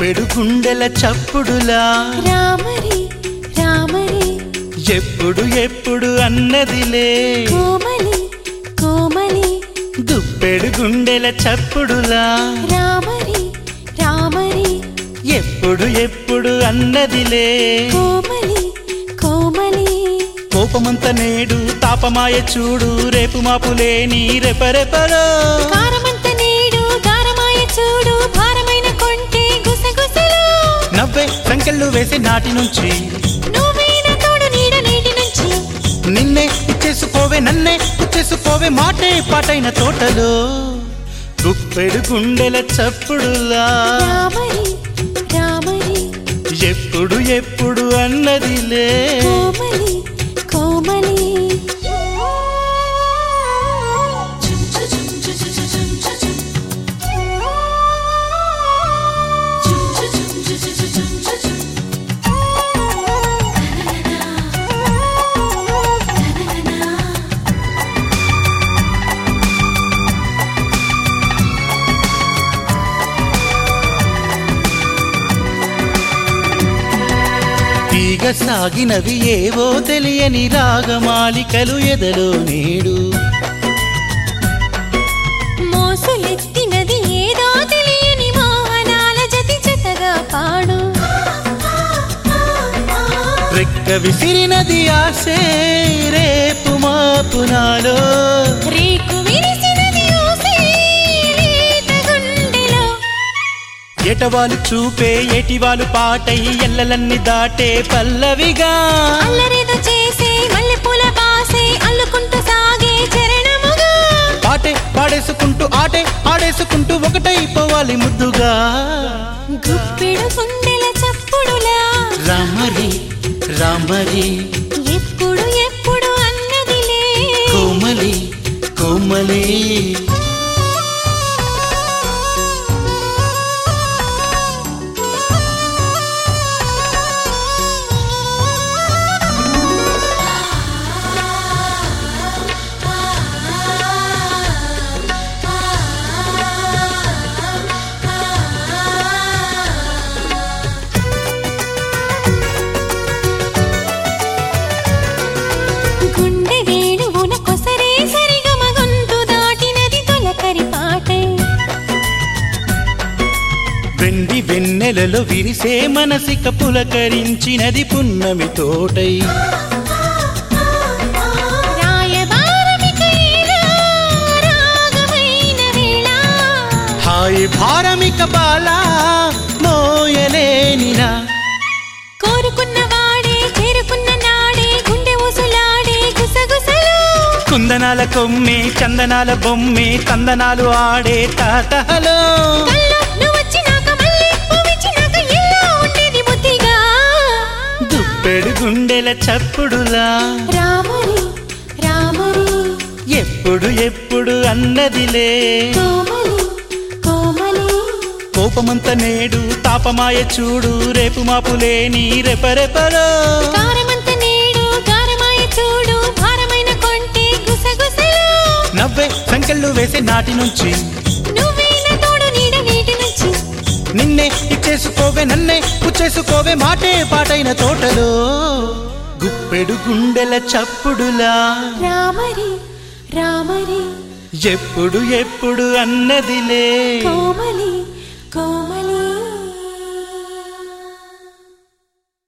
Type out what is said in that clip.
గుప్పెడు గుండెల చప్పుడులా రామరి రామరి ఎప్పుడు ఎప్పుడు అన్నదిలే కోమలి కోమలి గుప్పెడు గుండెల చప్పుడులా రామరి రామరి ఎప్పుడు ఎప్పుడు అన్నదిలే కోమలి కోమలి కోపమంత నేడు తాపమాయ చూడు రేపు మాపు లేని రెపరెపరో కారమంత నేడు గారమాయ చూడు భారమైన కొంటే గుసగుసలు నవ్వే సంకెళ్ళు వేసి నాటి నుంచి నువ్వేన తోడు నీడ నీటి నుంచి నిన్నే ఇచ్చేసుకోవే నన్నే ఇచ్చేసుకోవే మాటే పాటైన తోటలో గుప్పెడు గుండెల చప్పుడులా రామరి రామరి ఎప్పుడు ఎప్పుడు అన్నదిలే కోమలి కోమలి తీగ సాగినవి ఏవో తెలియని రాగమాలికలు ఎదలో నేడు మోసులెత్తినది ఏదో తెలియని మోహనాల జతి జతగా పాడు రెక్క విసిరినది ఆసే రేపు మాపు నాలో రేకు విరిసినది ఊసే లేత గుండెలో ఎటవాలు చూపే ఎటివాలు పాటై ఎల్లలన్నీ దాటే పల్లవిగా అల్లరేదో చేసే మల్లెపూల బాసే అల్లుకుంటూ సాగే చరణముగా పాటే పాడేసుకుంటూ ఆటే ఆడేసుకుంటూ ఒకటైపోవాలి ముద్దుగా గుప్పెడు గుండెల చప్పుడులా రామరి రామరి ఎప్పుడు ఎప్పుడు అన్నదిలే కోమలి కోమలి గుండె వేణువున కొసరే సరిగమ గొంతు దాటినది తొలకరి పాటే వెండి వెన్నెలలో విరిసే మనసిక పులకరించినది పున్నమి తోటై రాయబారమిక ఇలా రాగమైన వేళ హాయి భారమిక బాల మోయలేనినా కోరుకున్న వాడే చేరుకున్న నాడే గుండె ఊసులాడే గుసగుసలు కుందనాల కొమ్మే చందనాల బొమ్మే కందనాలు ఆడే తాతహలో కల్లో నువ్వు వచ్చినాక మళ్ళీ పువ్విచ్చినాక ఎలా ఉండేది బుద్ధిగా దుప్పెడు గుండెల చప్పుడులా రామరి రామరి ఎప్పుడు ఎప్పుడు అన్నదిలే కోమలి కోమలి కోపమంత నేడు తాపమాయ చూడు రేపు మాపు లేని రెపరెపరో కారమంత నేడు గారమాయ చూడు భారమైన కొంటే గుసగుసలు నవ్వే సంకెళ్ళు వేసే నాటి నుంచి నువ్వేన తోడు నీడ నీటి నుంచి నిన్నే ఇచ్చేసుకోవే నన్నే పుచ్చేసుకోవే మాటే పాటైన తోటలో గుప్పెడు గుండెల చప్పుడులా రామరి రామరి ఎప్పుడు ఎప్పుడు అన్నదిలే కోమలి కోమలి